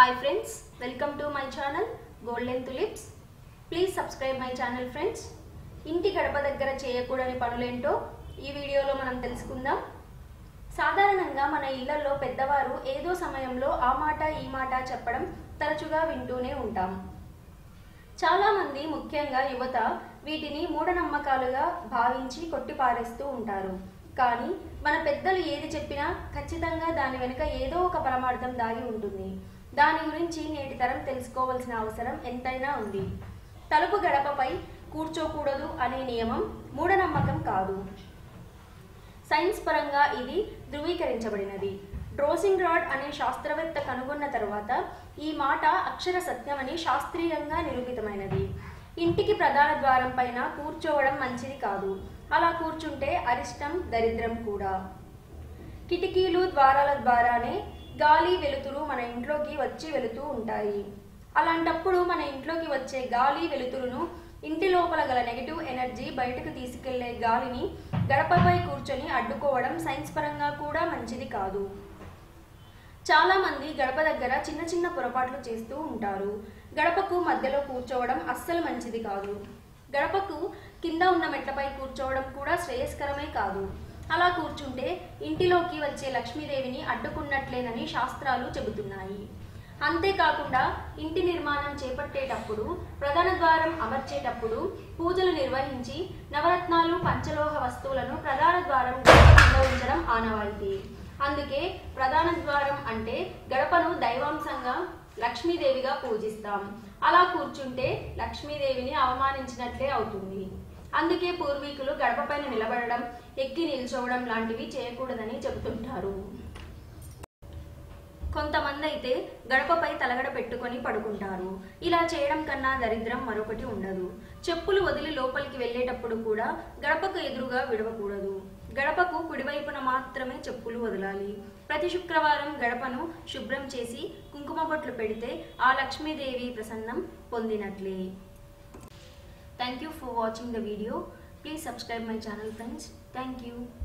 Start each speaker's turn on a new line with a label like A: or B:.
A: hi friends welcome to my channel golden tulips please subscribe my channel friends ఇంటి గడప దగ్గర చేయకూడని పనులేంటో ఈ వీడియోలో మనం తెలుసుకుందాం సాధారణంగా మన ఇళ్లలో పెద్దవారు ఏదో సమయంలో ఆ మాట ఈ మాట చెప్పడం తరచుగా వింటూనే ఉంటాం చాలామంది ముఖ్యంగా యువత వీటిని మూఢనమ్మకాలుగా భావించి కొట్టిపారేస్తూ ఉంటారు కానీ మన పెద్దలు ఏది చెప్పినా ఖచ్చితంగా దాని వెనుక ఏదో ఒక పరమార్థం దాగి ఉంటుంది దాని గురించి నేటి తరం తెలుసుకోవాల్సిన అవసరం ఎంతైనా ఉంది తలుపు గడపపై కూర్చోకూడదు అనే నియమం మూఢనమ్మకం కాదు సైన్స్ పరంగా ఇది ధృవీకరించబడినది డ్రోసింగ్ రాడ్ అనే శాస్త్రవేత్త కనుగొన్న తరువాత ఈ మాట అక్షర సత్యమని శాస్త్రీయంగా నిరూపితమైనది ఇంటికి ప్రధాన ద్వారం పైన కూర్చోవడం మంచిది కాదు అలా కూర్చుంటే అరిష్టం దరిద్రం కూడా కిటికీలు ద్వారాల ద్వారానే గాలి వెలుతురు మన ఇంట్లోకి వచ్చి వెళుతూ ఉంటాయి అలాంటప్పుడు మన ఇంట్లోకి వచ్చే గాలి వెలుతురును ఇంటి లోపల గల నెగిటివ్ ఎనర్జీ బయటకు తీసుకెళ్లే గాలిని గడపపై కూర్చొని అడ్డుకోవడం సైన్స్ పరంగా కూడా మంచిది కాదు చాలా మంది గడప దగ్గర చిన్న చిన్న పొరపాట్లు చేస్తూ ఉంటారు గడపకు మధ్యలో కూర్చోవడం అస్సలు మంచిది కాదు గడపకు కింద ఉన్న మెట్లపై కూర్చోవడం కూడా శ్రేయస్కరమే కాదు అలా కూర్చుంటే ఇంటిలోకి వచ్చే లక్ష్మీదేవిని అడ్డుకున్నట్లేనని శాస్త్రాలు చెబుతున్నాయి అంతేకాకుండా ఇంటి నిర్మాణం చేపట్టేటప్పుడు ప్రధాన ద్వారం అమర్చేటప్పుడు పూజలు నిర్వహించి నవరత్నాలు పంచలోహ వస్తువులను ప్రధాన ద్వారం గడప కింద ఉంచడం ఆనవాయితీ అందుకే ప్రధాన ద్వారం అంటే గడపను దైవాంశంగా లక్ష్మీదేవిగా పూజిస్తాం అలా కూర్చుంటే లక్ష్మీదేవిని అవమానించినట్లే అవుతుంది అందుకే పూర్వీకులు గడపపైన నిలబడడం ఎక్కి నిల్చోవడం లాంటివి చేయకూడదని చెబుతుంటారు కొంతమంది అయితే గడపపై తలగడ పెట్టుకొని పడుకుంటారు ఇలా చేయడం కన్నా దరిద్రం మరొకటి ఉండదు చెప్పులు వదిలి లోపలికి వెళ్ళేటప్పుడు కూడా గడపకు ఎదురుగా విడవకూడదు గడపకు కుడివైపున మాత్రమే చెప్పులు వదలాలి ప్రతి శుక్రవారం గడపను శుభ్రం చేసి కుంకుమ బొట్లు పెడితే ఆ లక్ష్మీదేవి ప్రసన్నం పొందినట్లే thank you for watching the video please subscribe my channel friends thank you